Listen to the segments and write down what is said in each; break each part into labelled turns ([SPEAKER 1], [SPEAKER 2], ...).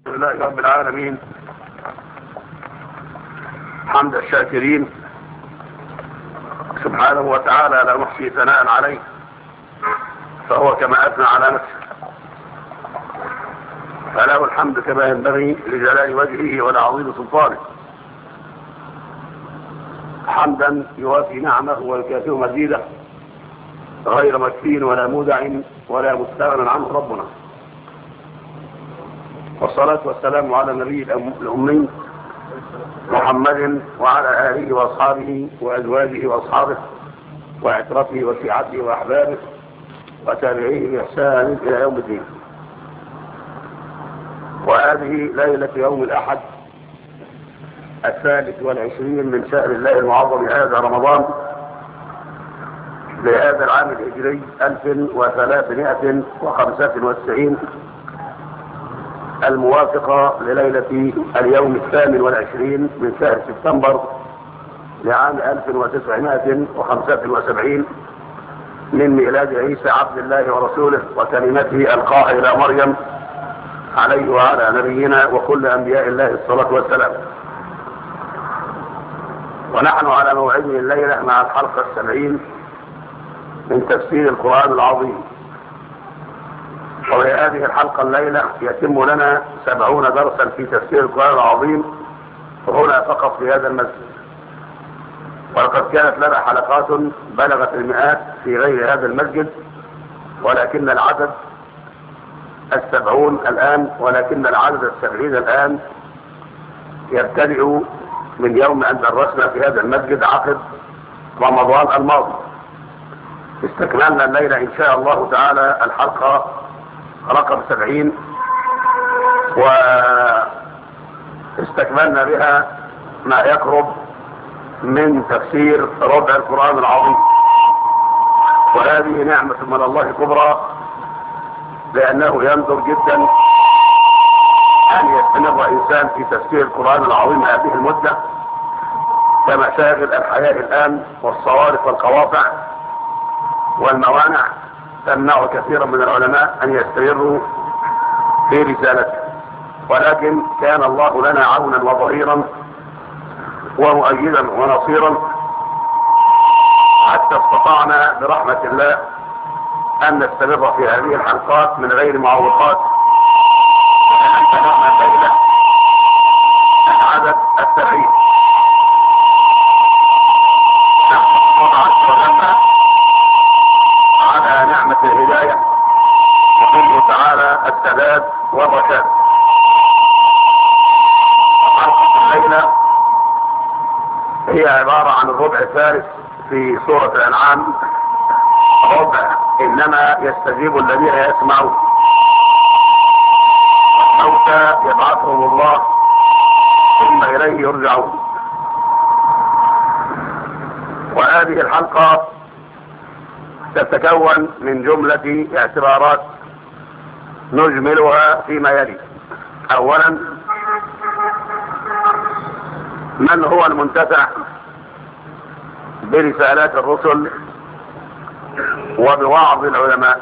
[SPEAKER 1] لله رب العالمين حمد الشاكرين سبحانه وتعالى لا نحصي ثناء عليه فهو كما اثنى على نفسه فله الحمد كما ينبغي لجلال وجهه ولعظيم سلطانه حمدا يوافي نعمه ويكافئ مزيده غير مكفين ولا مودع ولا مستغنى عنه ربنا والصلاة والسلام على النبي الأمي محمد وعلى آله وأصحابه وأزواجه وأصحابه وعترته وشيعته وأحبابه وتابعيه بإحسان إلى يوم الدين وهذه ليلة يوم الأحد الثالث والعشرين من شهر الله المعظم هذا رمضان لهذا العام الهجري 1395 الموافقة لليلة اليوم الثامن والعشرين من شهر سبتمبر لعام 1975 من ميلاد عيسى عبد الله ورسوله وكلمته ألقاها إلى مريم عليه وعلى نبينا وكل أنبياء الله الصلاة والسلام ونحن على موعد الليلة مع الحلقة السبعين من تفسير القرآن العظيم وفي هذه الحلقة الليلة يتم لنا سبعون درسا في تفسير القرآن العظيم هنا فقط في هذا المسجد ولقد كانت لنا حلقات بلغت المئات في غير هذا المسجد ولكن العدد السبعون الآن ولكن العدد السبعين الآن يبتدئ من يوم أن درسنا في هذا المسجد عقد رمضان الماضي استكملنا الليلة إن شاء الله تعالى الحلقة رقم سبعين واستكملنا بها ما يقرب من تفسير ربع القرآن العظيم وهذه نعمة من الله كبرى لأنه ينظر جدا أن يستمر إنسان في تفسير القرآن العظيم هذه المدة كمشاغل الحياة الآن والصوارف والقواطع والموانع تمنع كثيرا من العلماء أن يستمروا في رسالته ولكن كان الله لنا عونا وظهيرا ومؤيدا ونصيرا حتى استطعنا برحمة الله أن نستمر في هذه الحلقات من غير معوقات أن بلغنا الليلة العدد السبعين على نعمة الهداية يقول تعالى السداد والرشاد حلقة الليلة هي عبارة عن الربع الثالث في سورة الأنعام ربع إنما يستجيب الذين يسمعون الموتى يبعثهم الله ثم إليه يرجعون وهذه الحلقة تتكون من جملة اعتبارات نجملها فيما يلي أولا من هو المنتفع برسالات الرسل وبوعظ العلماء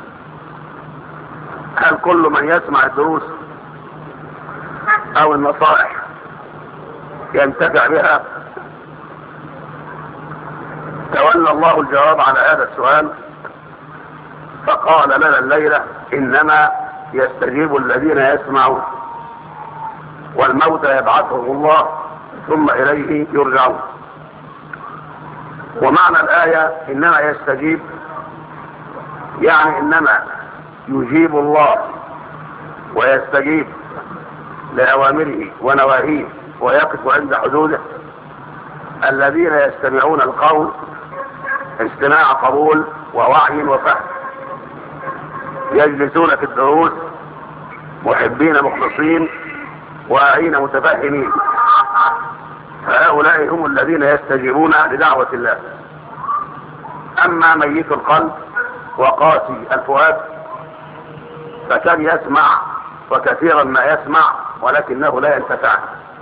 [SPEAKER 1] هل كل من يسمع الدروس او النصائح ينتفع بها تولى الله الجواب على هذا السؤال فقال لنا الليلة انما يستجيب الذين يسمعون والموتى يبعثهم الله ثم اليه يرجعون ومعنى الآية انما يستجيب يعني انما يجيب الله ويستجيب لأوامره ونواهيه ويقف عند حدوده الذين يستمعون القول استماع قبول ووعي وفهم يجلسون في الدروس محبين مخلصين واعين متفهمين فهؤلاء هم الذين يستجيبون لدعوة الله أما ميت القلب وقاسي الفؤاد فكان يسمع وكثيرا ما يسمع ولكنه لا ينتفع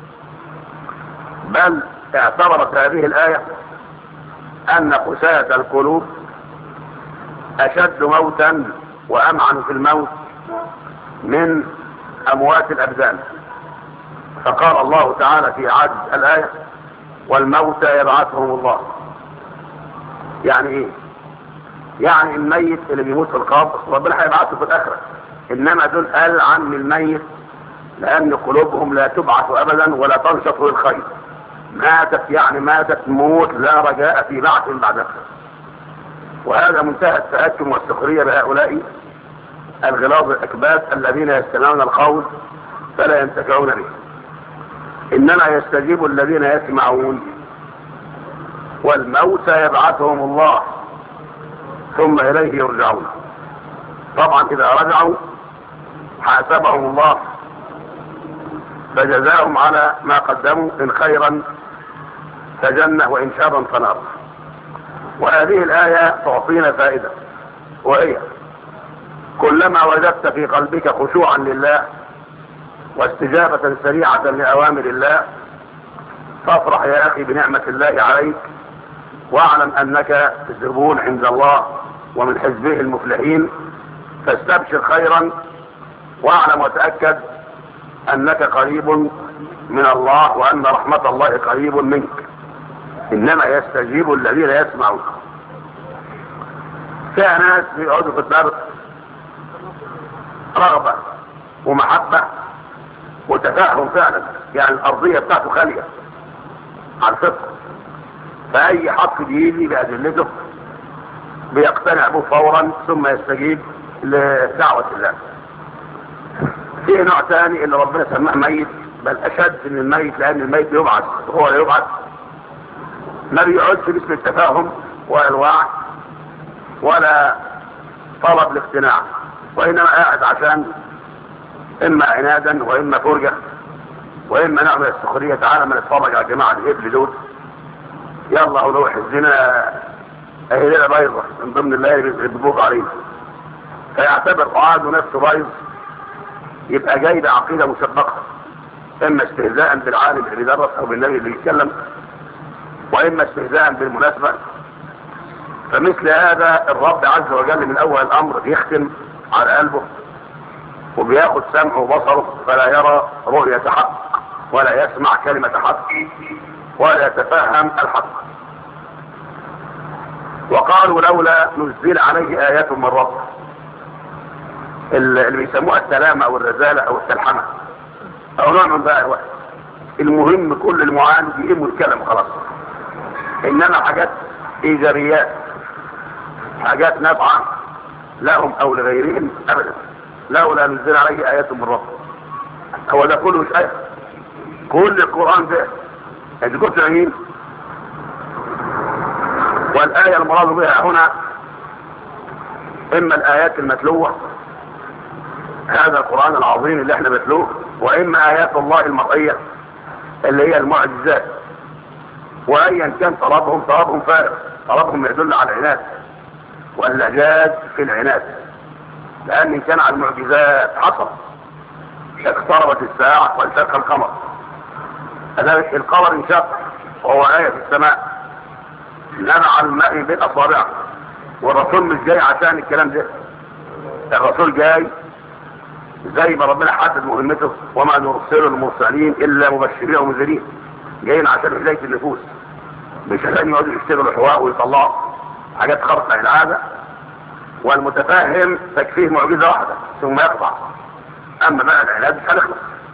[SPEAKER 1] بل اعتبرت هذه الآية أن قساة القلوب أشد موتا وأمعن في الموت من اموات الابدان فقال الله تعالى في عاد الايه والموتى يبعثهم الله يعني ايه يعني الميت اللي بيموت في القبر ربنا هيبعثه في الاخره انما دول قال عن الميت لان قلوبهم لا تبعث ابدا ولا تنشط للخير ماتت يعني ماتت موت لا رجاء في بعث بعد وهذا منتهى التهكم والسخريه بهؤلاء الغلاظ الاكباد الذين يستمعون القول فلا ينتفعون به انما يستجيب الذين يسمعون والموتى يبعثهم الله ثم اليه يرجعون طبعا اذا رجعوا حاسبهم الله فجزاهم على ما قدموا ان خيرا فجنه وان شرا فنار وهذه الايه تعطينا فائده وهي كلما وجدت في قلبك خشوعا لله واستجابة سريعة لأوامر الله فافرح يا أخي بنعمة الله عليك واعلم أنك زبون عند الله ومن حزبه المفلحين فاستبشر خيرا واعلم وتأكد أنك قريب من الله وأن رحمة الله قريب منك إنما يستجيب الذين يسمعون فيها ناس بيقعدوا في الدرس رغبة ومحبة وتفاهم فعلا يعني الأرضية بتاعته خالية على الفطر فأي حق بيجي بأدلته بيقتنع به فورا ثم يستجيب لدعوة الله في نوع ثاني اللي ربنا سماه ميت بل أشد من الميت لأن الميت يبعث وهو لا يبعث ما بيقعدش باسم التفاهم ولا الوعي ولا طلب الاقتناع وإنما قاعد عشان إما عنادا وإما فرجة وإما نعمل السخرية تعالى ما نتفرج على جماعة الإبل دول يلا ولو حزنا أهي ليلة بيضة من ضمن الليالي اللي بيبوق علينا فيعتبر قعاده نفسه بايظ يبقى جاي بعقيدة مسبقة إما استهزاء بالعالم اللي بيدرس أو بالنبي اللي بيتكلم وإما استهزاء بالمناسبة فمثل هذا الرب عز وجل من أول الأمر بيختم على قلبه وبياخد سمعه وبصره فلا يرى رؤية حق ولا يسمع كلمة حق ولا يتفهم الحق وقالوا لولا نزل عليه آيات من ربه اللي بيسموها السلامة أو الرزالة أو التلحمة أو نوع من بقى الوقت المهم كل المعاند يقيموا الكلام خلاص إنما حاجات إيجابيات حاجات نافعة لهم أو لغيرهم أبدا لولا نزل عليه آيات من ربه هو ده كله مش آية كل القرآن ده انت كنت عين والآية المراد بها هنا إما الآيات المتلوة هذا القرآن العظيم اللي احنا بنتلوه وإما آيات الله المرئية اللي هي المعجزات وأيا كان طلبهم طلبهم فارغ طلبهم يدل على العناد واللجاج في العناد لأن إن كان على المعجزات حصل اقتربت الساعة وانشق القمر كذلك القمر انشق وهو آية في السماء نبع الماء بين أصابعه والرسول مش جاي عشان الكلام ده الرسول جاي زي ما ربنا حدد مهمته وما نرسل المرسلين الا مبشرين ومنذرين جايين عشان هدايه النفوس مش عشان يقعدوا يشتغلوا حواء ويطلعوا حاجات خارقه للعاده والمتفاهم تكفيه معجزه واحده ثم يخضع اما بقى العلاج مش هنخلص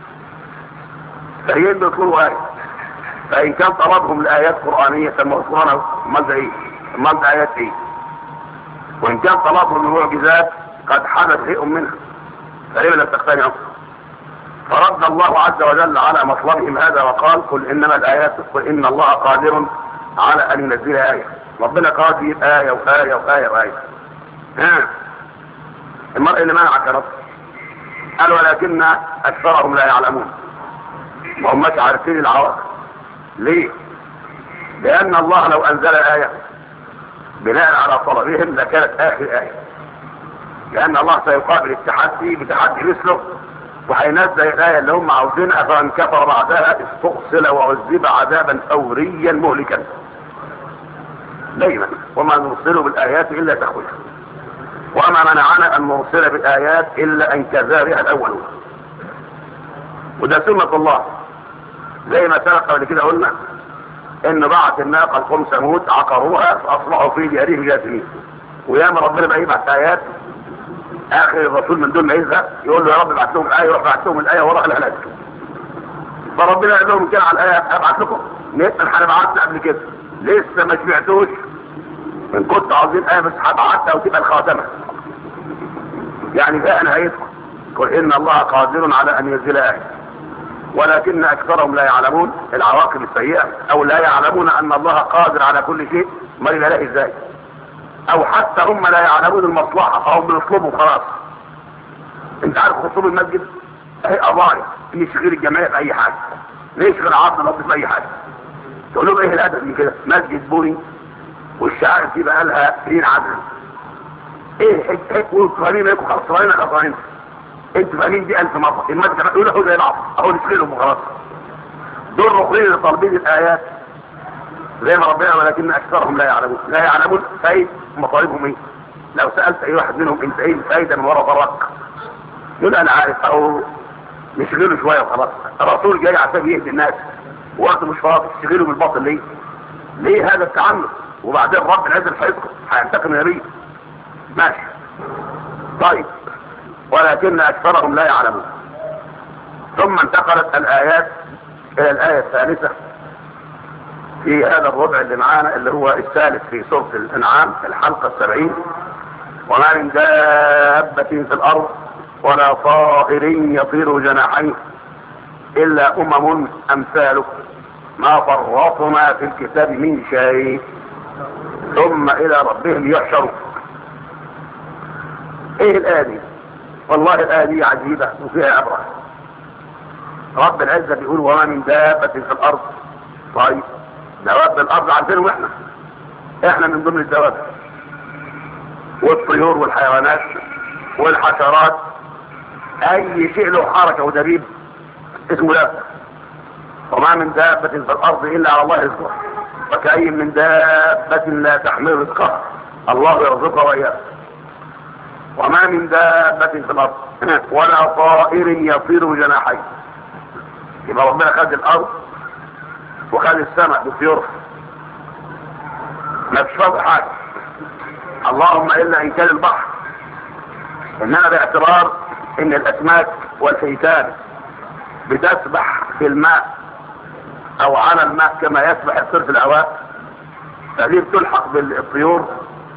[SPEAKER 1] فهي بيطلبوا ايه فان كان طلبهم لايات قرانيه سموها القران امال ده ايه؟ امال ده ايات ايه؟ وان كان طلبهم لمعجزات قد حدث شيء منها فلما لم تقتنعوا فرد الله عز وجل على مطلبهم هذا وقال قل انما الايات قل ان الله قادر على ان ينزل ايه ربنا قادر ايه وايه وايه وايه ها المرء اللي منعك يا رب قال ولكن اكثرهم لا يعلمون ما هماش عارفين العواقب ليه لان الله لو انزل ايه بناء على طلبهم لكانت اخر ايه لان الله سيقابل التحدي بتحدي مثله وهينزل الايه اللي هم عاوزينها فمن كفر بعدها استؤصل وعذب عذابا فوريا مهلكا دايما وما نرسل بالايات الا تخويفا وما منعنا ان نرسل بالايات الا ان كذا بها الاولون وده سنة الله زي ما سبق قبل كده قلنا ان بعث الناقة القوم ثمود عقروها فاصبحوا في ديارهم جاثمين وياما ربنا بقى يبعث ايات اخر الرسول من دون ما يزهق يقول له يا رب ابعث لهم الايه يروح بعث لهم الايه وراء الهلاك فربنا قال لهم كده على الايه ابعث لكم نسال احنا بعثنا قبل كده لسه ما سمعتوش ان كنت عاوزين ايه بس هبعتها وتبقى الخاتمه يعني ده نهايتكم قل ان الله قادر على ان ينزل ايه ولكن اكثرهم لا يعلمون العواقب السيئه او لا يعلمون ان الله قادر على كل شيء ما يلاقي ازاي او حتى هم لا يعلمون المصلحه فهم بيطلبوا خلاص انت عارف خطوب المسجد اهي قضايا يشغل الجمعيه في اي حاجه يشغل عاصم الارض في اي حاجه تقول لهم ايه الادب من كده مسجد بوري والشعائر دي بقى لها سنين عدل ايه حك حك وانتوا فاهمين ايه خسرانين خسرانين انتوا فاهمين دي الف مره المسجد يقول له زي العصر اهو نشغلهم وخلاص دول ركنين لتطبيق الايات زي ما ربنا ولكن اكثرهم لا يعلمون لا يعلمون فايد مطالبهم ايه لو سالت اي واحد منهم انت ايه الفايده من ورا ضرك يقول انا عارف او نشغله شويه وخلاص الرسول جاي عشان يهدي الناس وقت مش فاضي تشغله بالباطل ليه ليه هذا التعنت وبعدين رب العزه هيسكت هينتقم من نبيه ماشي طيب ولكن اكثرهم لا يعلمون ثم انتقلت الايات الى الايه الثالثه في هذا الربع اللي معانا اللي هو الثالث في سورة الانعام الحلقة السبعين وما من دابة في الارض ولا طائر يطير جناحيه الا امم امثالكم ما فرطنا في الكتاب من شيء ثم الى ربهم يحشرون ايه الايه دي والله الايه دي عجيبه وفيها عبره رب العزه بيقول وما من دابه في الارض طيب دواب الارض عارفينهم احنا احنا من ضمن الدواب والطيور والحيوانات والحشرات اي شيء له حركه ودبيب اسمه دابه وما من دابة في الارض الا على الله رزقها وكأي من دابة لا تحمل رزقها الله يرزقها واياها وما من دابة في الارض ولا طائر يطير جناحيه يبقى ربنا خد الارض وخد السماء بطيورها ما فيش فاضي حاجه اللهم الا ان كان البحر انما باعتبار ان الاسماك والحيتان بتسبح في الماء او على الماء كما يسبح الطير في الهواء فدي بتلحق بالطيور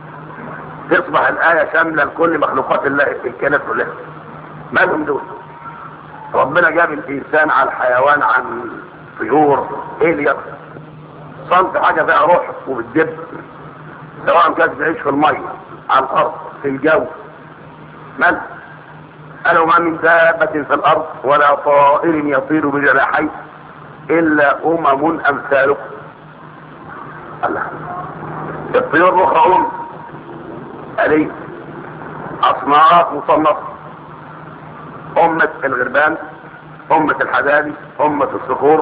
[SPEAKER 1] تصبح الآية شاملة لكل مخلوقات الله الكائنات كلها مالهم دول ربنا جاب الإنسان على الحيوان عن طيور ايه اللي يقصد صنف حاجة فيها روح وبتدب سواء كانت بتعيش في المية على الأرض في الجو مال قالوا ما من دابة في الأرض ولا طائر يطير بجناحيه إلا أمم أمثالكم الله الطيور الأخرى أم عليه أصناف مصنفة أمة الغربان أمة الحدادي أمة الصخور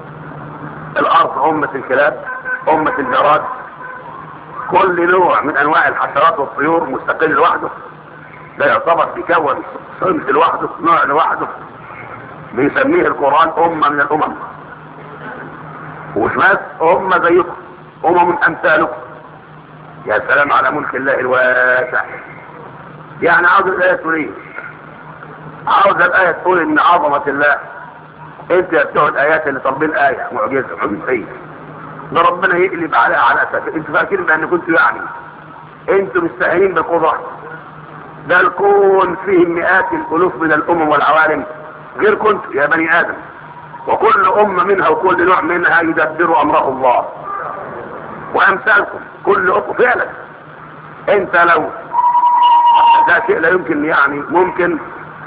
[SPEAKER 1] الأرض أمة الكلاب أمة الجراد كل نوع من أنواع الحشرات والطيور مستقل لوحده ده يعتبر بيكون صنف لوحده نوع لوحده بيسميه القرآن أمة من الأمم ومش بس أمة زيكم أمم أمثالكم يا سلام على ملك الله الواسع يعني عاوز الآية تقول ايه عاوز الآية تقول إن عظمة الله أنت يا بتوع الآيات اللي طالبين آية معجزة معجزية ده ربنا يقلب عليها على أساس أنتوا فاكرين بأن كنتوا يعني أنتوا مستهينين بالقدرة ده الكون فيه مئات الألوف من الأمم والعوالم غير كنتوا يا بني آدم وكل أمة منها وكل نوع منها يدبر أمره الله وأمثالكم كل أمة فعلا أنت لو ده شيء لا يمكن يعني ممكن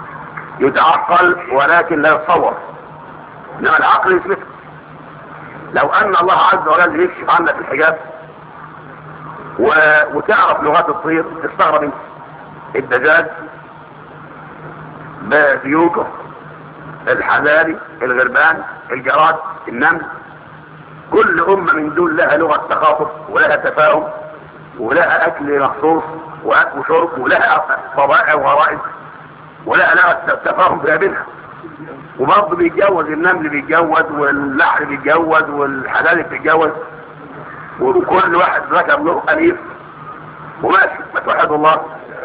[SPEAKER 1] يتعقل ولكن لا يتصور انما العقل يثبت لو ان الله عز وجل يكشف عنك الحجاب و... وتعرف لغات الطير تستغرب انت الدجاج بزيوكه الحذاري الغربان الجراد النمل كل أمة من دول لها لغة تخاطب ولها تفاهم ولها أكل مخصوص وأكل وشرب ولها طبائع وغرائز ولها لغة تفاهم بها بينها وبرضه بيتجوز النمل بيتجوز والنحل بيتجوز والحلال بيتجوز وكل واحد ركب له أليف وماشي ما توحدوا الله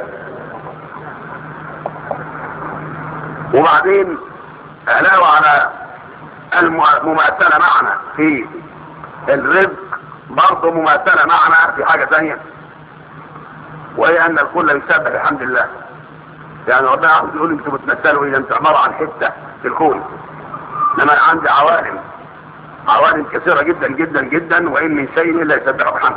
[SPEAKER 1] وبعدين علاوة على المماثلة معنا في الرزق برضه مماثلة معنا في حاجة ثانية وهي أن الكل يسبح الحمد لله يعني ربنا عاوز يقول انتوا بتمثلوا ايه انتوا عبارة عن حتة في الكون انما انا عندي عوالم عوالم كثيرة جدا جدا جدا وان من شيء الا يسبح بحمده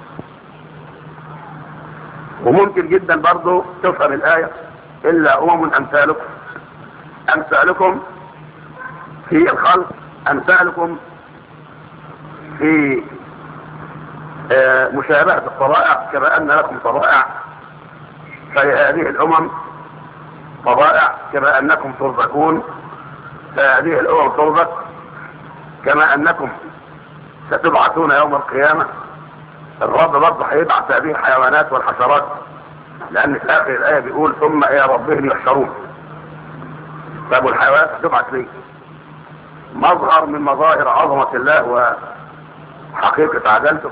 [SPEAKER 1] وممكن جدا برضه تفهم الآية إلا أمم أمثالكم أمثالكم في الخلق أمثالكم في آه مشابهة الطبائع كما أن لكم طبائع فلهذه الأمم طبائع كما أنكم ترزقون فهذه الأمم ترزق كما أنكم ستبعثون يوم القيامة الرب برضه هيبعث هذه الحيوانات والحشرات لأن في آخر الآية بيقول ثم إلى ربهم يحشرون طب والحيوانات هتبعث ليه؟ مظهر من مظاهر عظمة الله وحقيقة عدالته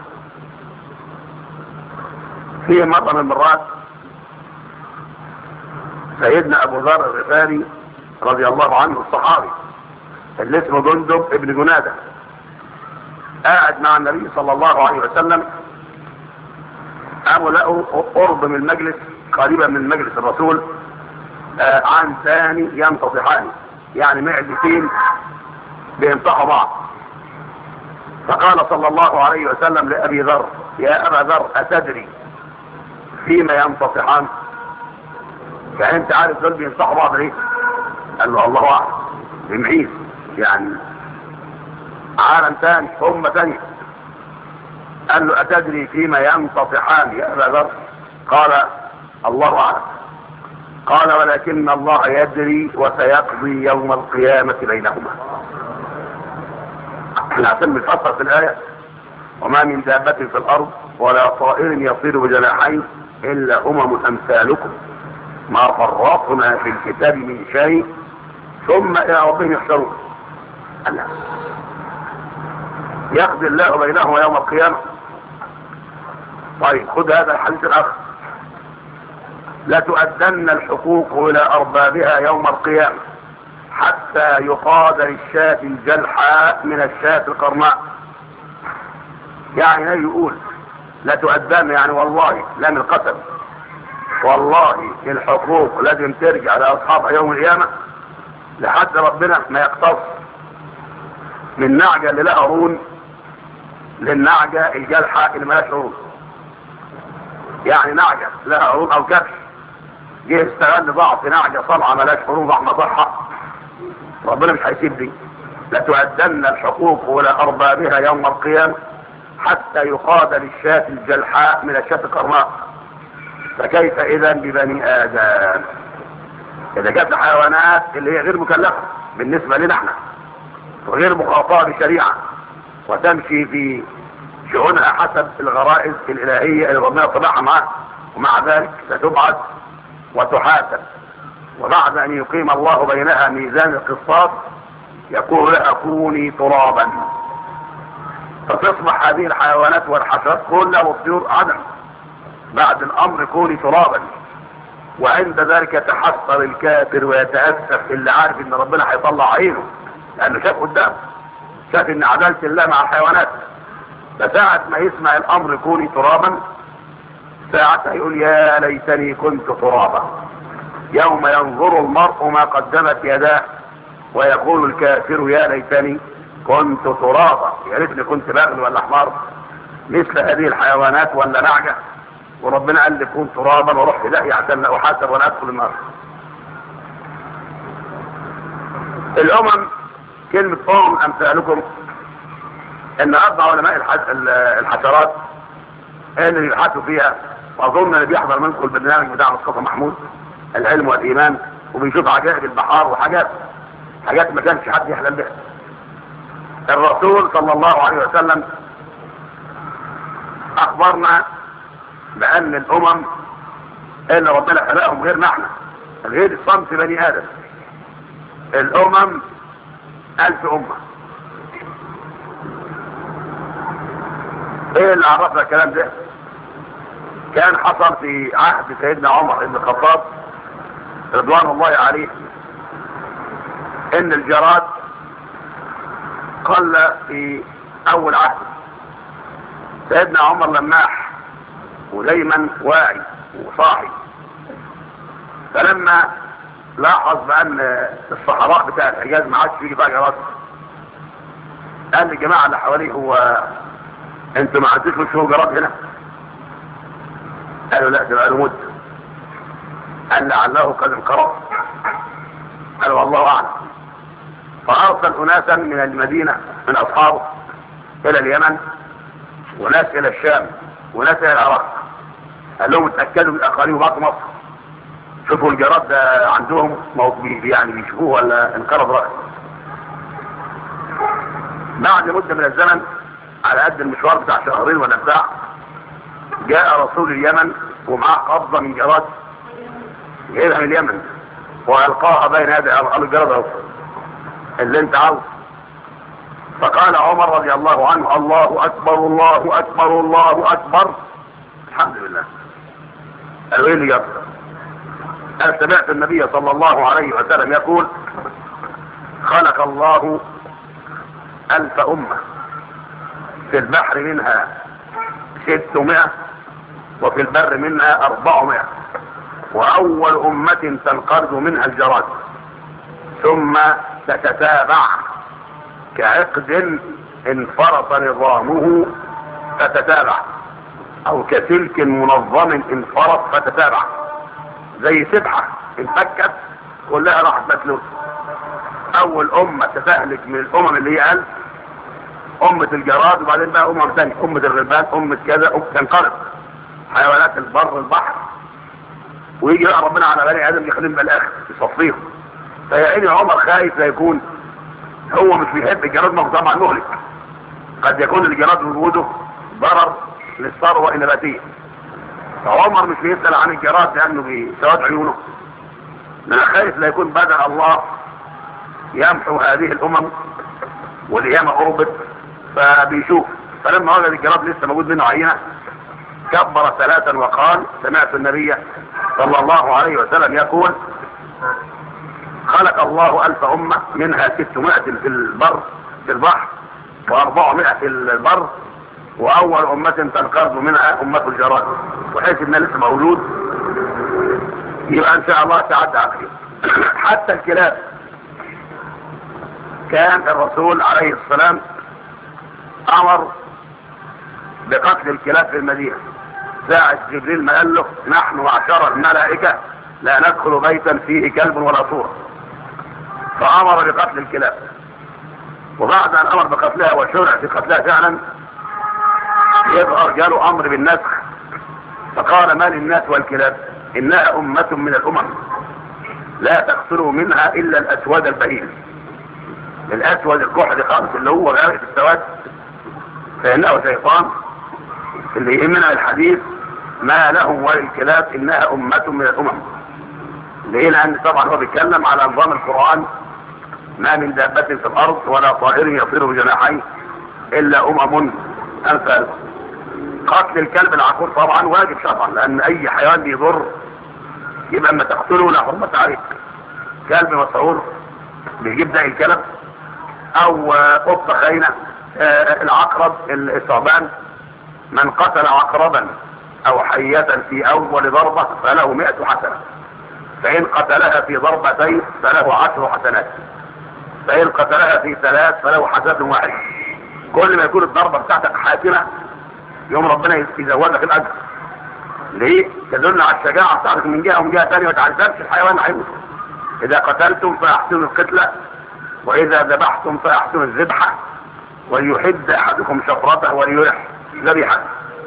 [SPEAKER 1] في مرة من المرات سيدنا أبو ذر الغفاري رضي الله عنه الصحابي اللي اسمه جندب ابن جنادة قاعد مع النبي صلى الله عليه وسلم قاموا لقوا قرب من المجلس قريبا من مجلس الرسول آه عن ثاني ينتصحان يعني معدتين بينصحوا بعض فقال صلى الله عليه وسلم لأبي ذر يا أبا ذر أتدري فيما ينتصحان يعني انت عارف دول بينصحوا بعض ليه قال له الله اعلم بمعيز يعني عالم ثاني أمة ثانية قال له أتدري فيما ينتصحان يا أبا ذر قال الله أعلم قال ولكن الله يدري وسيقضي يوم القيامة بينهما احنا عشان بنفسر في الآية وما من دابة في الأرض ولا طائر يطير بجناحين إلا أمم أمثالكم ما فرطنا في الكتاب من شيء ثم إلى ربهم يحشرون الله يقضي الله بينهما يوم القيامة طيب خذ هذا الحديث الآخر لتؤدن الحقوق إلى أربابها يوم القيامة حتى يقاد للشاة الجلحاء من الشاة القرناء يعني يقول لتؤدن يعني والله لا من قسم والله الحقوق لازم ترجع لأصحابها يوم القيامة لحد ربنا ما يقتص من نعجة اللي لها قرون للنعجة الجلحة اللي مالهاش قرون يعني نعجة لها قرون او كبش جه استغل ضعف نعجة صنعة مالهاش قرون راح مصحة ربنا مش هيسيب دي لتؤدن الحقوق الى اربابها يوم القيامة حتى يقاد للشاة الجلحاء من الشاة القرناء فكيف اذا ببني ادم اذا جت حيوانات اللي هي غير مكلفة بالنسبة لنا احنا وغير مخاطبة بشريعة وتمشي في شؤونها حسب الغرائز الإلهية اللي ربنا طبعها معها ومع ذلك ستبعث وتحاسب وبعد أن يقيم الله بينها ميزان القصاص يقول لها كوني ترابا فتصبح هذه الحيوانات والحشرات كلها والطيور عدم بعد الأمر كوني ترابا وعند ذلك يتحسر الكافر ويتأسف اللي عارف ان ربنا هيطلع عينه لانه شاف قدامه شاف ان عدالة الله مع الحيوانات فساعة ما يسمع الامر كوني ترابا ساعتها يقول يا ليتني كنت ترابا يوم ينظر المرء ما قدمت يداه ويقول الكافر يا ليتني كنت ترابا يا ريتني كنت بغل ولا حمار مثل هذه الحيوانات ولا نعجة وربنا قال لي كون ترابا واروح في داهية عشان لا احاسب وانا ادخل النار الامم كلمة امم امثالكم ان اربع علماء الحشرات اللي بيبحثوا فيها واظن اللي بيحضر منكم البرنامج بتاع مصطفى محمود العلم والايمان وبيشوف عجائب البحار وحاجات حاجات ما كانش حد يحلم بها الرسول صلى الله عليه وسلم اخبرنا بان الامم اللي ربنا خلقهم غيرنا احنا غير صنف بني ادم الامم الف امة ايه اللي عرفنا الكلام ده كان حصل في عهد سيدنا عمر بن الخطاب رضوان الله عليه ان الجراد قل في اول عهد سيدنا عمر لماح ودايما واعي وصاحي فلما لاحظ بان الصحراء بتاع الحجاز ما عادش فيه بقى جراد قال للجماعه اللي حواليه هو انتوا ما عندكش شو جراد هنا قالوا لا ده بقى له مده قال لعله قد انقرض قالوا والله اعلم فارسل اناسا من المدينه من اصحابه الى اليمن وناس الى الشام وناس الى العراق قال لهم اتاكدوا من اقاليم بعض مصر شوفوا الجراد ده عندهم موجود يعني بيشوفوه ولا انقرض رأي بعد مدة من الزمن على قد المشوار بتاع شهرين ولا بتاع جاء رسول اليمن ومعاه قبضة من جراد جايبها من اليمن والقاها بين يدي قال الجراد اهو اللي انت عاوز فقال عمر رضي الله عنه الله اكبر الله اكبر الله اكبر الحمد لله قالوا ايه اللي جاب انا سمعت النبي صلى الله عليه وسلم يقول خلق الله الف امة في البحر منها ستمائة وفي البر منها اربعمائة واول امة تنقرض منها الجراد ثم تتتابع كعقد انفرط نظامه فتتابع او كسلك منظم انفرط فتتابع زي سبحة انفكت كلها راحت متلوسة اول امة تتهلك من الامم اللي هي الف امة الجراد وبعدين بقى امم ثانية امة الغربان امة كذا أمة تنقرض حيوانات البر البحر ويجي بقى ربنا على بني ادم يخدم بالاخر يصفيهم فيا عيني عمر خايف لا يكون هو مش بيحب الجراد ما هو طبعا مهلك قد يكون الجراد وجوده ضرر للثروه النباتيه فعمر مش بيسال عن الجراد لانه بسواد عيونه من خايف لا يكون بدأ الله يمحو هذه الامم والقيامه قربت فبيشوف فلما وجد الجراد لسه موجود منه عينه كبر ثلاثا وقال سمعت النبي صلى الله عليه وسلم يقول خلق الله ألف أمة منها ستمائة في البر في البحر وأربعمائة في البر وأول أمة تنقرض منها أمة الجراد وحيث إنها لسه مولود يبقى إن شاء الله تعدى عليه حتى الكلاب كان الرسول عليه السلام أمر بقتل الكلاب في المدينة ساعة جبريل ما قال له نحن معشر الملائكة لا ندخل بيتا فيه كلب ولا صورة فأمر بقتل الكلاب وبعد أن أمر بقتلها وشرع في قتلها فعلا يظهر جاله أمر بالنسخ فقال ما للناس والكلاب إنها أمة من الأمم لا تقتلوا منها إلا الأسود البهيم الأسود الكحل خالص اللي هو غير السواد فإنه شيطان اللي يهمنا الحديث ما لهم وللكلاب إنها أمة من الأمم ليه لأن طبعا هو بيتكلم على نظام القرآن ما من دابة في الأرض ولا طائر يطير بجناحيه إلا أمم أمثال قتل الكلب العقور طبعا واجب شرعا لأن أي حيوان بيضر يبقى اما تقتله لا حرمة عليك كلب مسعور بيجيب داء الكلب أو قطة خاينة آه العقرب الثعبان من قتل عقربا أو حية في أول ضربة فله مئة حسنة فإن قتلها في ضربتين فله عشر حسنات فإن قتلها في ثلاث فله حسنة واحدة كل ما يكون الضربة بتاعتك حاسمة يوم ربنا يزودك الأجر ليه؟ تدل على الشجاعة بتاعتك من جهة ومن جهة ثانية ما تعذبش الحيوان هيموت إذا قتلتم فأحسنوا القتلة وإذا ذبحتم فأحسنوا الذبحة وليحد أحدكم شفرته وليرح ذبيحته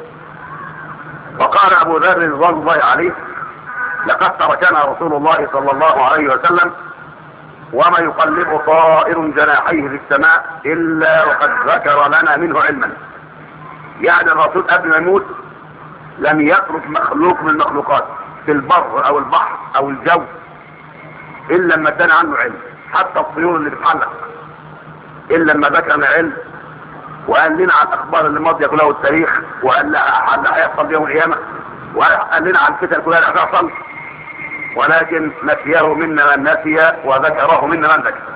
[SPEAKER 1] وقال أبو ذر رضوان الله عليه لقد تركنا رسول الله صلى الله عليه وسلم وما يقلب طائر جناحيه في السماء إلا وقد ذكر لنا منه علما يعني الرسول قبل ما يموت لم يترك مخلوق من المخلوقات في البر أو البحر أو الجو إلا لما ادانا عنه علم حتى الطيور اللي بتحلق الا لما ذكرنا علم وقال لنا عن الاخبار اللي ماضيه كلها والتاريخ وقال لنا اللي هيحصل يوم القيامه وقال لنا عن الفتن كلها اللي هتحصل ولكن نسيه منا من نسي وذكره منا من ذكر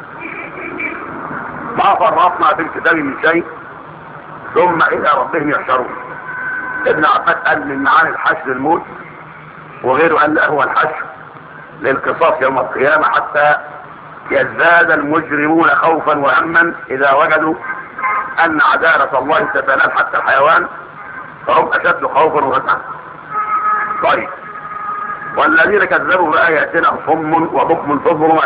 [SPEAKER 1] ما فرطنا في الكتاب من شيء ثم الى ربهم يحشرون ابن عباس قال من معاني الحشر الموت وغيره قال لا هو الحشر للقصاص يوم القيامة حتى يزداد المجرمون خوفا وهما اذا وجدوا ان عدالة الله ستنال حتى الحيوان فهم اشد خوفا وهما طيب والذين كذبوا بآياتنا صم وبكم في الظلمات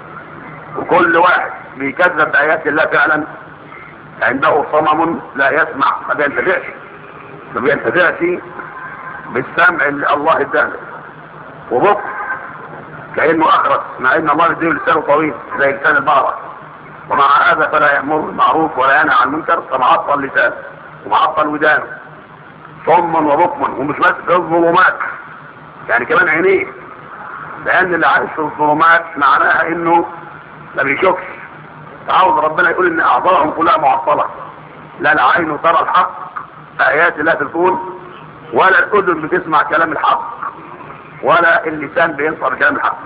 [SPEAKER 1] وكل واحد بيكذب بآيات الله فعلا عنده صمم لا يسمع ما بينتفعش ما بينتفعش بالسمع اللي الله اداله وبكر كأنه أخرس مع إن الله يديه لسانه طويل زي لسان البقرة ومع هذا فلا يأمر بالمعروف ولا ينهى عن المنكر فمعطل لسانه ومعطل ودانه صم وبكم ومش بس في الظلمات يعني كمان عينيه لأن اللي عايش في الظلمات معناها إنه ما بيشوفش تعوض ربنا يقول إن أعضائهم كلها معطلة لا العين ترى الحق آيات الله في الكون ولا الأذن بتسمع كلام الحق ولا اللسان بينصر كلام الحق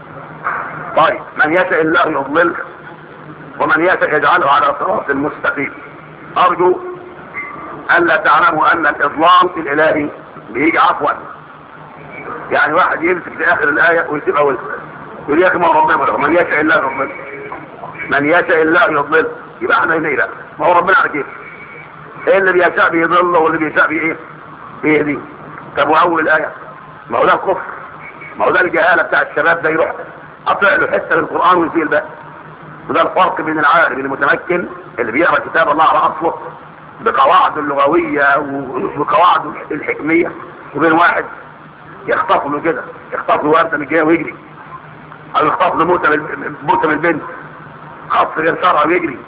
[SPEAKER 1] طيب من يشاء الله يضلله ومن يشاء يجعله على صراط مستقيم أرجو ألا تعلموا أن الإضلال الإلهي بيجي عفوا يعني واحد يمسك في آخر الآية ويسيبها ويسيب يقول يا أخي ما هو ربنا ملك من يشاء الله يضلله من يشاء الله يضلله يبقى احنا هنا لا ما هو ربنا على كيف ايه اللي بيشاء بيضله واللي بيشاء بايه بيهديه طب واول الايه ما هو ده الكفر ما هو ده الجهاله بتاع الشباب ده يروح قطع له حته من القران ويسيء الباقي وده الفرق بين العالم المتمكن اللي بيقرا كتاب الله على اصله بقواعده اللغويه وبقواعده الحكميه وبين واحد يخطف له كده يخطف له ورده من الجايه ويجري او يخطف له موته من موته من البنت خطف غير شرعي ويجري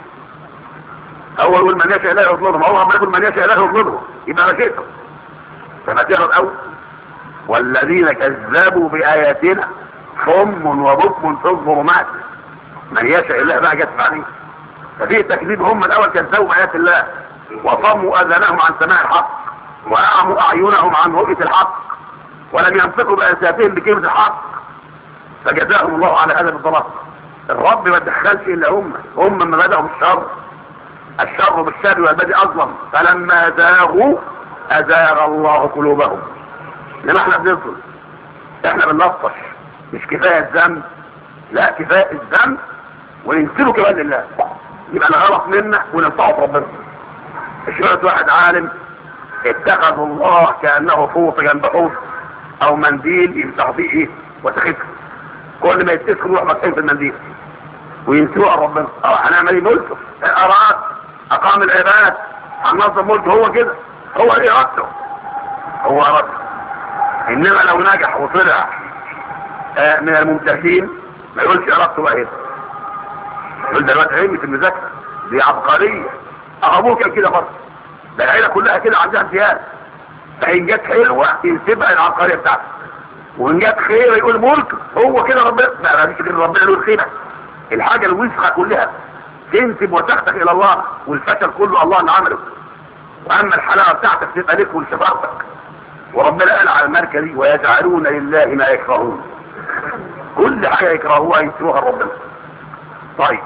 [SPEAKER 1] هو يقول من يشاء الله يظلمه ما هو يقول من يشاء الله يظلمه يبقى مشيته فما تقرا الاول والذين كذبوا بآياتنا صم وبكم في الظلمات من يشاء الله بقى جت عليه ففي تكذيب هم الاول كذبوا بآيات الله وصموا اذانهم عن سماع الحق واعموا اعينهم عن رؤية الحق ولم ينطقوا بألسنتهم بكلمة الحق فجزاهم الله على هذا بالضلال الرب ما تدخلش الا هم هم من بدأوا بالشر الشر بالشر والبدء اظلم فلما زاغوا ازاغ الله قلوبهم لما احنا بنظلم احنا بنلطش مش كفايه الذنب لا كفايه الذنب وننسبه كمان لله يبقى الغلط منا وننفعه ربنا اشمعنى واحد عالم اتخذ الله كانه فوط جنب حوض او منديل يمسح فيه ايه وسخته كل ما يتسخن يروح مكتين في المنديل وينسوه ربنا اه هنعمل ايه ملكه اراد اقام العباد هننظم ملكه هو كده هو ايه ارادته هو ارادته انما لو نجح وطلع آه من الممتازين ما يقولش ارادته بقى هنا يقول ده الواد علمي في المذاكره دي عبقريه ابوه كان كده برضه ده العيله كلها كده عندها امتياز فان جت حلوه ينسبها العبقريه بتاعته وان جت خير يقول ملك هو كده ربنا لا مش كده ربنا له الخيره الحاجه الوسخه كلها تنسب وتختك الى الله والفشل كله الله اللي عمله واما الحلاوه بتاعتك تبقى لك ولشفاعتك وربنا قال على الماركه دي ويجعلون لله ما يكرهون كل حاجه يكرهوها ينسوها ربنا طيب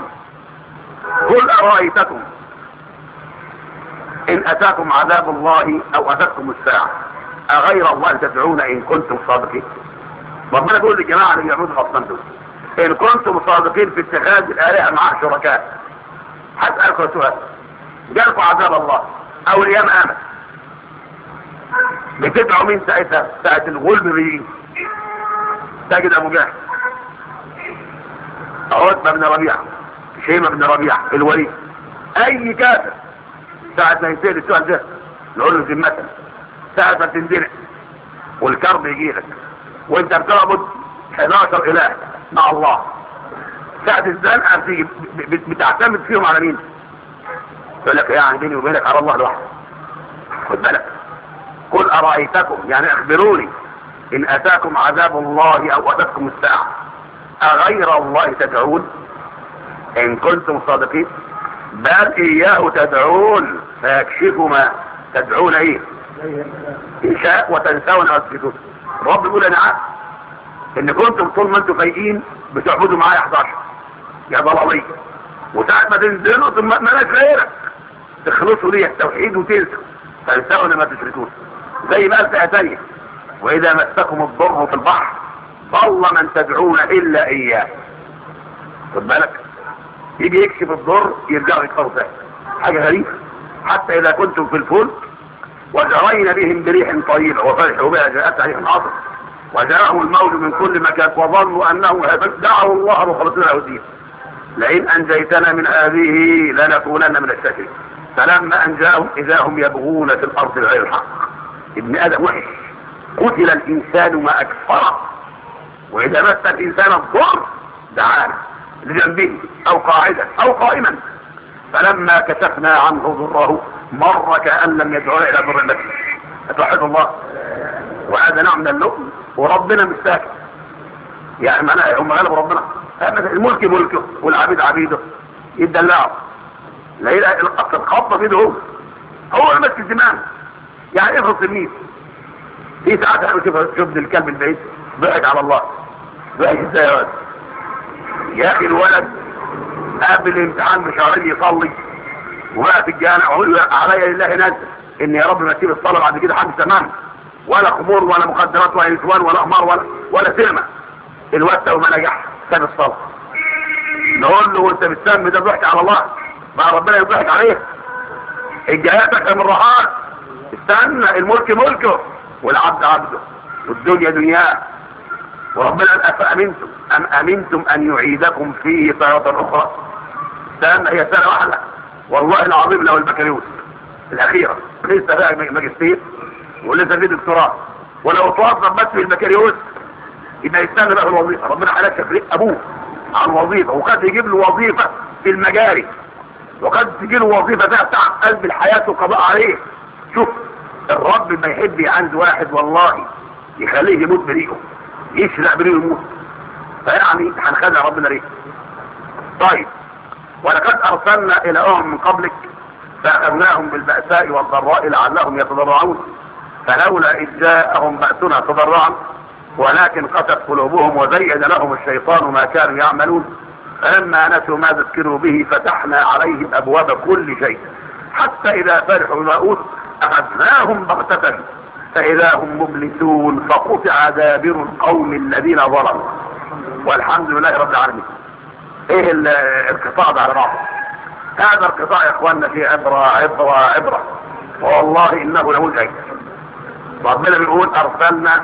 [SPEAKER 1] قل ارايتكم ان اتاكم عذاب الله او اتتكم الساعه اغير الله تدعون ان كنتم صادقين ربنا بيقول للجماعه اللي بيعبدوا الاصنام دول ان كنتم صادقين في اتخاذ الالهه مع شركاء هسالكم سؤال جالكم عذاب الله او الايام امن بتدعوا مين ساعتها ساعه الغلب بيجي تجد ابو جهل عتبه بن ربيعه شيمه بن ربيعه الوليد اي كافر ساعه ما ينتهي السؤال ده نقول له ذمه ساعه ما تندلع والكرب يجي لك وانت بتعبد 11 اله مع الله ساعة الزنقة بتيجي بتعتمد فيهم على مين يقول لك يعني بيني وبينك على الله لوحده خد بالك قل أرأيتكم يعني أخبروني إن أتاكم عذاب الله أو أتتكم الساعة أغير الله تدعون ان كنتم صادقين بل اياه تدعون فيكشف ما تدعون ايه ان شاء وتنسون وتسكتون الرب يقول انا عارف ان كنتم طول ما انتم فايقين بتعبدوا معايا 11 يا ضلاليه وساعة ما تنزلوا ثم مالك غيرك تخلصوا لي التوحيد وتنسوا تنسون ما تشركون زي ما قال في ثانيه واذا مسكم الضر في البحر ضل من تدعون الا اياه خد بالك يجي يكشف الضر يرجعوا يكفروا تاني حاجه غريبه حتى اذا كنتم في الفلك وجرينا بهم بريح طيبه وفرحوا بها جاءت ريح عاصف وجاءهم الموج من كل مكان وظنوا انهم دعوا الله مخلصين له الدين لئن انجيتنا من هذه لنكونن من الشاكرين فلما انجاهم اذا هم يبغون في الارض غير الحق ابن ادم وحش قتل الانسان ما اكفره واذا مس الانسان الضر دعانا لجنبه او قاعدا او قائما فلما كشفنا عنه ضره مر كان لم يدعونا الى ضر نفسه اتوحد الله وهذا نوع من اللؤم وربنا مش ساكت يعني معناها هم غلبوا ربنا الملك ملكه والعبيد عبيده يدلعوا لا يلاقي الاصل الخبطه في ايده هو هو اللي ماسك الزمان يعني افرض تلميذ في ساعات انا شوف شوف الكلب البعيد ضحك على الله ضحك ازاي يا ولد يا اخي الولد قبل الامتحان بشهرين يصلي وبقى في الجامع ويقول علي لله نزل ان يا رب ما تسيب الصلاه بعد كده حد تمام ولا خمور ولا مخدرات ولا نسوان ولا قمار ولا ولا سينما الوقت وما نجح ساب الصلاه نقول له وانت بتسمي ده ضحك على الله بقى ربنا يضحك عليه الجهاتك من رهان استنى الملك ملكه والعبد عبده والدنيا دنياه وربنا قال افامنتم ام امنتم ان يعيدكم فيه تارة اخرى استنى هي سنه واحده والله العظيم لو البكالوريوس الاخيره لسه فيها ماجستير ولسه في دكتوراه ولو توظف بس في البكالوريوس يبقى يستنى بقى الوظيفه ربنا حالات تفريق ابوه عن وظيفه وقد يجيب له وظيفه في المجاري وقد تجي له وظيفه بقى بتاع قلب الحياه وقضاء عليه شوف الرب ما يحب عند واحد والله يخليه يموت بريئه يشرق بريئه يموت فيعني هنخدع ربنا ليه طيب ولقد ارسلنا الى امم من قبلك فاخذناهم بالباساء والضراء لعلهم يتضرعون فلولا اذ جاءهم باسنا تضرعا ولكن قست قلوبهم وزين لهم الشيطان ما كانوا يعملون فلما نسوا ما ذكروا به فتحنا عليهم ابواب كل شيء حتى اذا فرحوا بما اوتوا اخذناهم بغتة فاذا هم مبلسون فقطع دابر القوم الذين ظلموا والحمد لله رب العالمين ايه الانقطاع ده على بعضه هذا القطاع يا اخواننا فيه عبرة عبرة عبرة والله انه لمزعج ربنا بيقول ارسلنا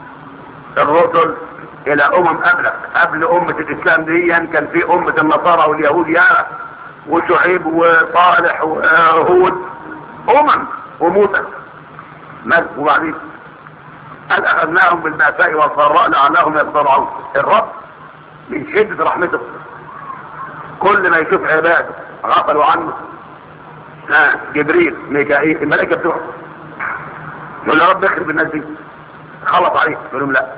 [SPEAKER 1] الرسل الى امم قبلك قبل امة الاسلام دي كان في امة النصارى واليهود يا وشعيب وصالح وهود امم وموسى مال وبعدين قال اخذناهم بالبأساء والضراء لعلهم يتضرعون الرب من شدة رحمته كل ما يشوف عباده غفلوا عنه ها جبريل ميكائيل الملائكة بتوعه يقول يا رب اخرب الناس دي خلط عليه يقول لهم لا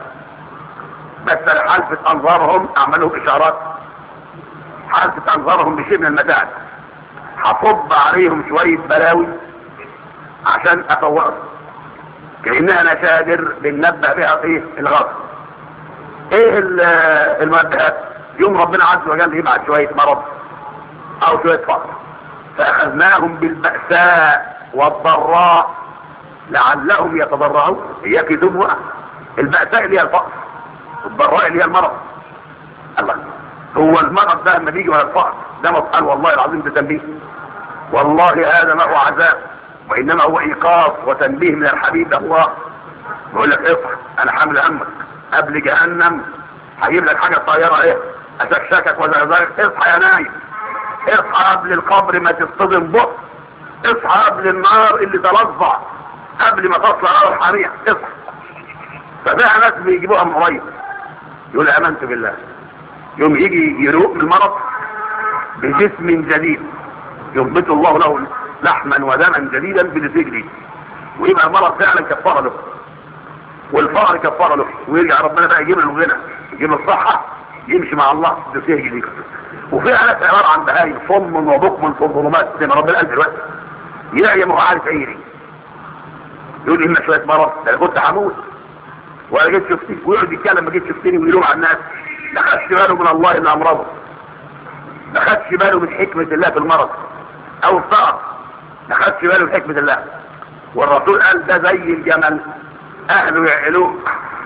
[SPEAKER 1] بس حلفة انظارهم اعملهم اشارات حلفة انظارهم بشيء من المتاعب هصب عليهم شوية بلاوي عشان افوقهم كأنها نشادر بننبه بها ايه الغرب ايه المنبهات يوم ربنا عز وجل يبعت شوية مرض او شوية فقر فاخذناهم بالبأساء والضراء لعلهم يتضرعون هي كذبها البأساء اللي هي الفقر الضراء اللي هي المرض الله هو المرض ده لما بيجي ولا الفقر ده مسأل والله العظيم ده تنبيه والله هذا ما هو عذاب وانما هو ايقاظ وتنبيه من الحبيب الله بيقول لك اصحى انا حامل همك قبل جهنم هجيب لك حاجه طايره ايه اشكشكك وزغزغك اصحى يا نايم اصحى قبل القبر ما تصطدم بق اصحى قبل النار اللي تلظع قبل ما تصل نار الحريق اصحى ففيها ناس بيجيبوها من قريب يقول امنت بالله يوم يجي يروق من المرض بجسم جديد ينبت الله له لحما ودما جديدا بجسم جديد ويبقى المرض فعلا كفاره له والفقر كفاره له ويرجع ربنا بقى يجيب له الغنى يجيب له الصحه يمشي مع الله ده فيه جديد وفي ناس عباره عن بهايم صم وبكم في الظلمات زي ما ربنا قال دلوقتي يعيم وهو عارف عيني يقول لي شويه مرض ده انا كنت هموت ولا جيت شفتني ويقعد يتكلم ما جيت شفتني ويلوم على الناس ما خدش باله من الله اللي امرضه ما خدش باله من حكمه الله في المرض او الفقر ما خدش باله من حكمه الله والرسول قال ده زي الجمل اهله يعقلوه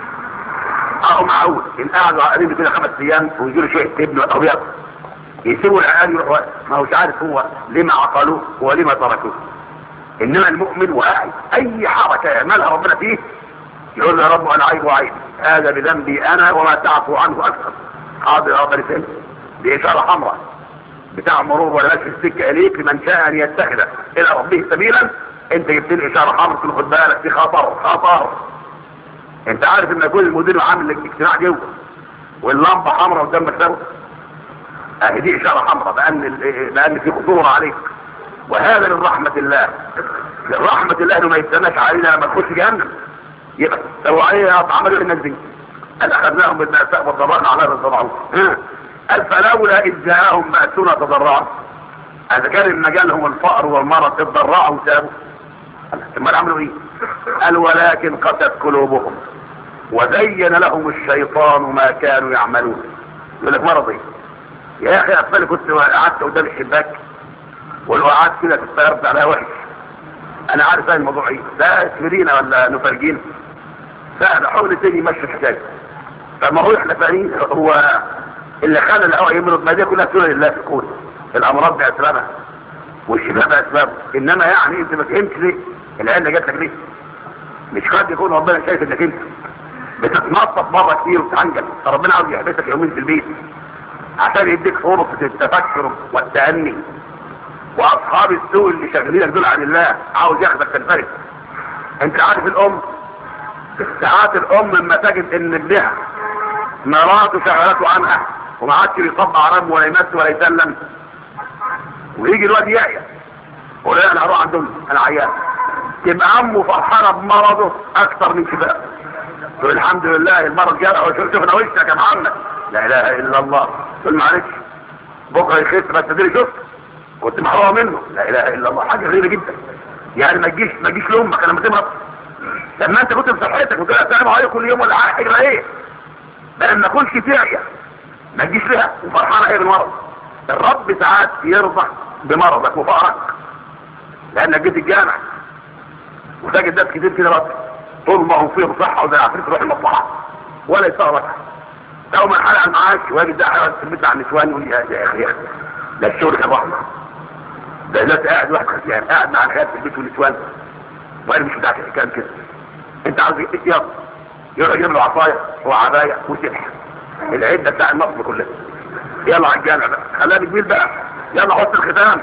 [SPEAKER 1] اهو معود ان قعدوا قاعدين كده خمس ايام ويجوا له شويه تبن ابيض يسيبوا العيال يروحوا ما هوش عارف هو لما عقلوه ولما تركوه انما المؤمن واعي اي حركه يعملها ربنا فيه يقول له يا رب انا عيب وعيب هذا بذنبي انا وما تعفو عنه اكثر حاضر يا رب لسان دي اشاره حمراء بتاع مرور ولا ماشي في السكه اليك لمن شاء ان يتخذ الى ربه سبيلا انت جبت لي اشاره حمراء تقول خد بالك في خطر خطر انت عارف ان كل المدير عامل لك اجتماع جوه واللمبه حمراء قدام مكتبه اهي دي اشاره حمراء بان بان في خطوره عليك وهذا من رحمه الله من رحمه الله انه ما يستناش علينا لما نخش جهنم يبقى لو علينا عملوا الناس دي قال اخذناهم بالمأساء والضراء على الضراء قال فلولا اذ جاءهم بأسنا تضرعوا اذا كان مجالهم الفقر والمرض تضرعوا وتابوا ثم عملوا ايه قال ولكن قست قلوبهم وزين لهم الشيطان ما كانوا يعملون يقول لك مرض ايه يا اخي اطفالي كنت قعدت قدام الشباك ولو قعدت كده تستغرب عليها وحش انا عارف ايه الموضوع ايه ده اسمرينا ولا نفرجين لا ده حول تاني يمشي الحكايه فما هو احنا فاهمين هو اللي خلى الهواء يمرض ما دي كلها سنه لله في الكون الامراض باسبابها والشفاء باسبابها انما يعني انت ما فهمتش ليه العله جات لك ليه مش قد يكون ربنا شايف انك انت بتتنطط مره كتير وتعنجل فربنا عاوز يحبسك يومين في البيت عشان يديك فرصه التفكر والتأني واصحاب السوء اللي شغالينك دول عن الله عاوز ياخدك تنفرد انت عارف الام ساعات الام لما تجد ان ابنها مراته شغلته عنها وما عادش بيطبع رم ولا يمس ولا يسلم ويجي الواد يعيا يقول لا انا هروح عندهم انا عيان تبقى عمه فرحانه بمرضه اكثر من شفاء تقول الحمد لله المرض جاء شفنا وشك يا محمد لا اله الا الله تقول معلش بكره يخف بس تدري شفت كنت محروم منه لا اله الا الله حاجه غريبه جدا يعني ما تجيش ما تجيش لامك لما تمرض لما انت كنت بصحتك وتقول السلام عليكم كل يوم ولا حاجه ايه بقى ما تكونش تعيا ما تجيش لها وفرحانه ايه بالمرض الرب ساعات يرضى بمرضك وفقرك لانك جيت الجامع وتجد ناس كتير كده بس طول ما هم فيهم صحه وزي عفريت تروح المصلحه ولا يستغرق لو ما حلق المعاش واجد ده حلقه في البيت على النسوان يقول يا يا اخي ده الشغل كان رحمه ده الناس قاعد واحد خسيان قاعد مع الحياه في البيت والنسوان وانا مش بتاعك الكلام كده انت عاوز ايه يلا يروح يجيب له عصايه وعبايه وسبح العده بتاع النصب كلها يلا على الجامع بقى خليها كبير بقى يلا حط الختام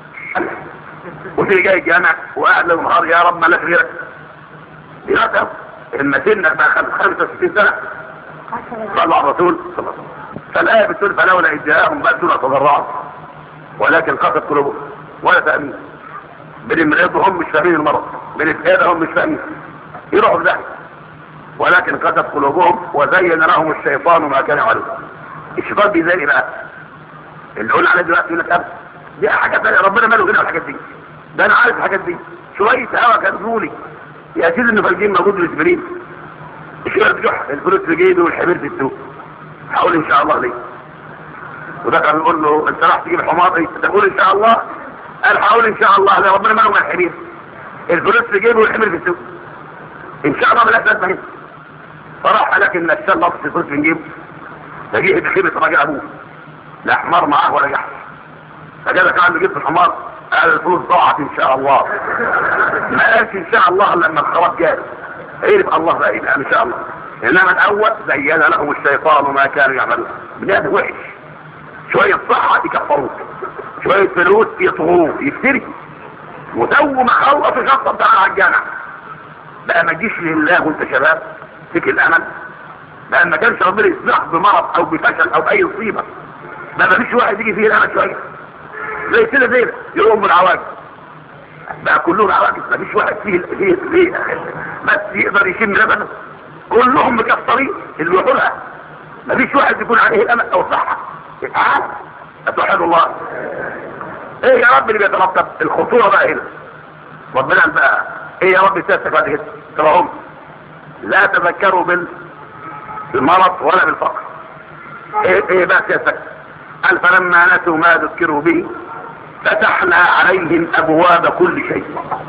[SPEAKER 1] وتيجي جاي الجامع وقاعد له نهار يا رب مالك غيرك دلوقتي اما سنك بقى 65 سنه صلى على الرسول صلى الله عليه وسلم فالايه بتقول فلولا اذ جاءهم باسونا تضرعوا ولكن قصد قلوبهم ولا تامين بنمرضهم مش فاهمين المرض بنتهادهم مش فاهمين يروحوا في ولكن قصد قلوبهم وزين لهم الشيطان ما كانوا يعملون الشيطان بيزين ايه بقى اللي قلنا عليه دلوقتي يقول لك ابدا دي حاجه ثانيه ربنا ماله هنا الحاجات دي ده انا عارف الحاجات دي شويه هوا كان زولي يا سيدي انه فالجين موجود في الاسبرين شويه جح الفلوس في جيبي والحمير في السوق هقول ان شاء الله ليه وده كان بيقول له انت راح تجيب حمار ايه تقول ان شاء الله قال هقول ان شاء الله ده ربنا ماله من الحمير الفلوس في جيبي والحمير في السوق ان شاء الله بلاش لازمه هنا فراح لكن الشاب نطس الفلوس من جيبه فجيه بخيبه راجع ابوه لا حمار معاه ولا جحش فجاء كان جبت الحمار قال الفلوس ضاعت ان شاء الله ما قالش ان شاء الله لما الخلاص جاء عرف الله بقى يبقى ان شاء الله انما الاول زين لهم الشيطان ما كانوا يعملون بجد وحش شويه صحه يكفروك شويه فلوس يطغوه يفتري وتو ما خلص شطب تعالى على الجامع بقى ما تجيش لله وانت شباب فيك الامل بقى ما كانش ربنا يسمح بمرض او بفشل او باي مصيبه بقى ما فيش واحد يجي فيه الامل شويه زي كده زي يقوم بالعواجز بقى كلهم عواجز ما فيش واحد فيه فيه فيه بس يقدر يشم لبنه كلهم مكسرين اللي بيقولها مفيش واحد يكون عليه الامل او الصحه تعال اتوحد الله ايه يا رب اللي بيترتب الخطوره بقى هنا ربنا قال بقى ايه يا رب سيادتك بعد كده تراهم لا تذكروا بالمرض ولا بالفقر ايه ايه بقى سيادتك قال فلما نسوا ما ذكروا به فتحنا عليهم ابواب كل شيء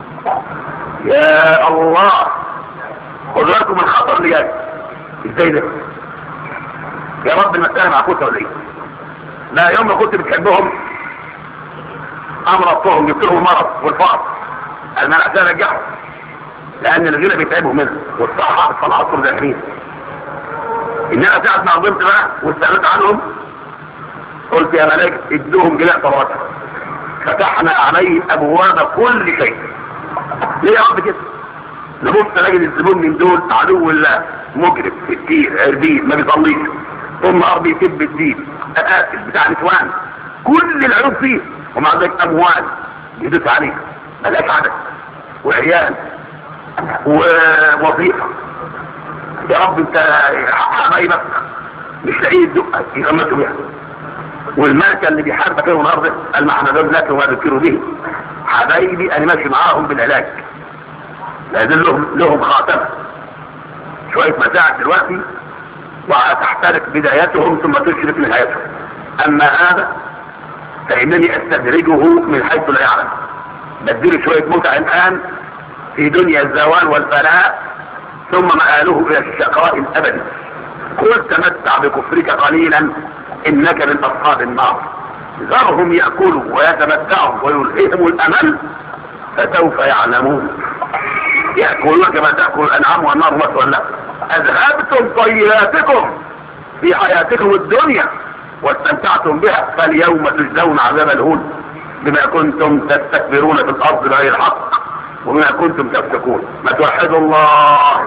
[SPEAKER 1] يا الله خذوا بالكم من الخطر اللي جاي ازاي ده يا رب المسألة معكوسة ولا ايه لا يوم ما كنت بتحبهم امرضتهم جبت لهم المرض والفقر قال ما انا عشان ارجعهم لان الغنى بيتعبهم منه والصحة بتصنعتهم داخلين انما ساعة ما عظمت بقى واستغنيت عنهم قلت يا ملائكة ادوهم جلاء طرات فتحنا عليهم ابواب كل شيء ليه يا رب كده نبص نجد الزبون من دول عدو الله مجرم كتير عربين ما بيصليش طول النهار بيسب الدين قاتل بتاع نسوان كل العيوب فيه ومع ذلك اموال يدوس عليه ملاك عدد وعيال ووظيفه يا رب انت حبايبك مش لاقيه الدقه يغمسوا بيها والملكه اللي بيحاربك يوم النهارده قال ما احنا دول لك وما ذكروا به حبايبي انا ماشي معاهم بالعلاج لازم لهم لهم خاتمه شويه متاع دلوقتي وتحترق بدايتهم ثم تشرك نهايتهم اما هذا فانني استدرجه من حيث لا يعلم بديله شويه متع الان في دنيا الزوال والفناء ثم مآله الى الشقاء الابدي قل تمتع بكفرك قليلا انك من اصحاب النار ذرهم ياكلوا ويتمتعوا ويلهيهم الامل فسوف يعلمون ياكلون كما تاكل الانعام والنار مثوى لهم اذهبتم طيباتكم في حياتكم الدنيا واستمتعتم بها فاليوم تجزون عذاب الهون بما كنتم تستكبرون في الارض بغير الحق وبما كنتم تفسقون ما توحدوا الله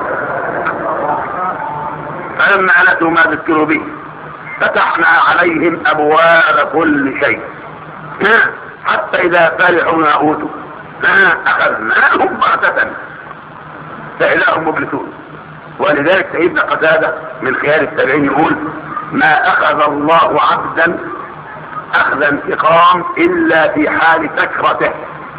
[SPEAKER 1] فلما نسوا ما ذكروا به فتحنا عليهم ابواب كل شيء حتى اذا فرحوا ما اوتوا اخذناهم بغتة فاذا هم مبلسون ولذلك سيدنا قتادة من خيار التابعين يقول ما اخذ الله عبدا اخذ انتقام الا في حال سكرته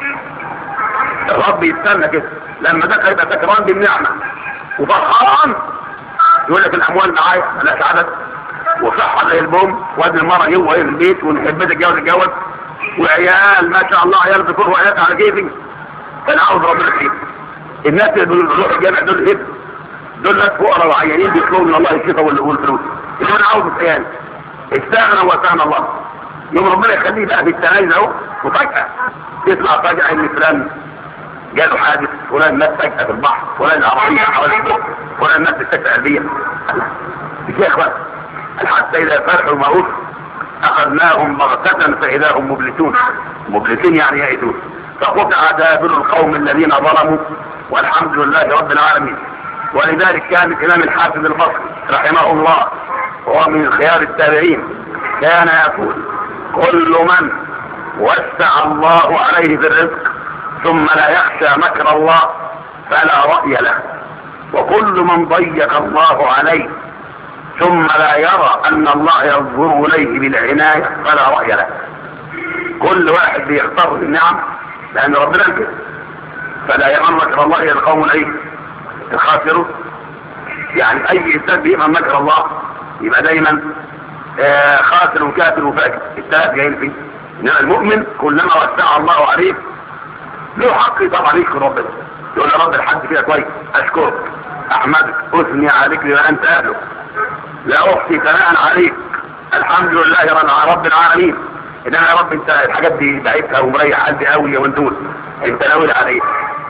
[SPEAKER 1] الرب يستنى كده لما ده يبقى سكران بالنعمة وفرحان يقول لك الاموال معايا ملاش عدد وصحة زي البوم وادي المرة جوه في البيت ونحب تتجوز اتجوز وعيال ما شاء الله عيال ذكور وعيال على كيفي انا عاوز ربنا خير الناس اللي بيروحوا الجامع دول هب دول ناس فقراء وعيانين بيطلبوا من الله الشفاء والفلوس اللي انا عاوزه عيال استغنى وسعنا الله يوم ربنا يخليه بقى في التنايز اهو وفجأة يطلع فجأة ان فلان جاله حادث فلان مات فجأة في البحر فلان عربية حوالي البحر فلان مات بسكتة قلبية مش يا اخوان حتى اذا فرحوا موت اخذناهم بغتة فاذا هم مبلسون مبلسين يعني يئسون فقطع دابر القوم الذين ظلموا والحمد لله رب العالمين ولذلك كان الامام الحافظ البصري رحمه الله وهو من خيار التابعين كان يقول كل من وسع الله عليه في الرزق ثم لا يخشى مكر الله فلا رأي له وكل من ضيق الله عليه ثم لا يرى ان الله ينظر اليه بالعناية فلا رأي له كل واحد بيختار النعم لان ربنا كده فلا يأمن مكر الله الى القوم الايه الخاسرون يعني اي انسان بيأمن مكر الله يبقى دايما آه خاسر وكافر وفاجر الثلاث جايين فيه انما المؤمن كلما وسع الله عليه له حق طبعا يشكر ربنا يقول يا رب الحد كده كويس اشكرك احمدك اثني عليك بما انت اهله لا احصي ثناء عليك الحمد لله رب العالمين انما يا رب انت الحاجات دي بعتها ومريح قلبي قوي وانت انت ناوي عليك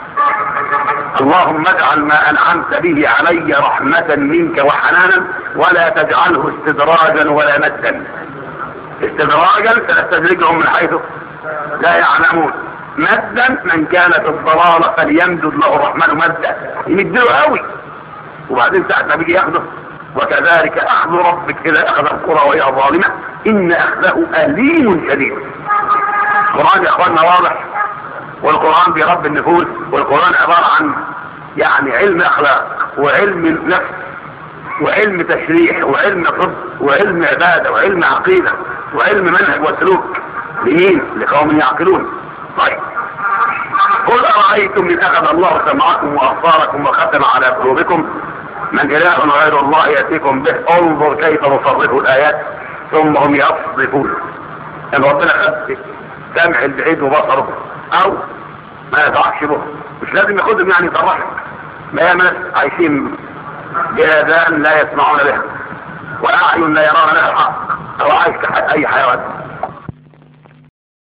[SPEAKER 1] اللهم اجعل ما انعمت به علي رحمة منك وحنانا ولا تجعله استدراجا ولا مدا استدراجا سنستدرجهم من حيث لا يعلمون مدا من كان في الضلالة فليمدد له الرحمن مدا يمدله قوي وبعدين ساعة ما بيجي ياخده وكذلك اخذ ربك اذا اخذ القرى وهي ظالمة ان اخذه اليم شديد القرآن يا اخواننا واضح والقرآن بيربي النفوس والقرآن عبارة عن يعني علم اخلاق وعلم نفس وعلم تشريح وعلم طب وعلم عبادة وعلم عقيدة وعلم منهج وسلوك لمين لقوم يعقلون طيب قل أرأيتم إن أخذ الله سمعكم وأبصاركم وختم على قلوبكم من إله غير الله يأتيكم به انظر كيف نصرف الآيات ثم هم يصرفون ان ربنا خد سمع البعيد وبصره او ما يضعش به مش لازم ياخدهم يعني يطرحهم ما ياما ناس عايشين بآذان لا يسمعون بها وأعين لا يرون لها الحق أو عايش كأي حيوان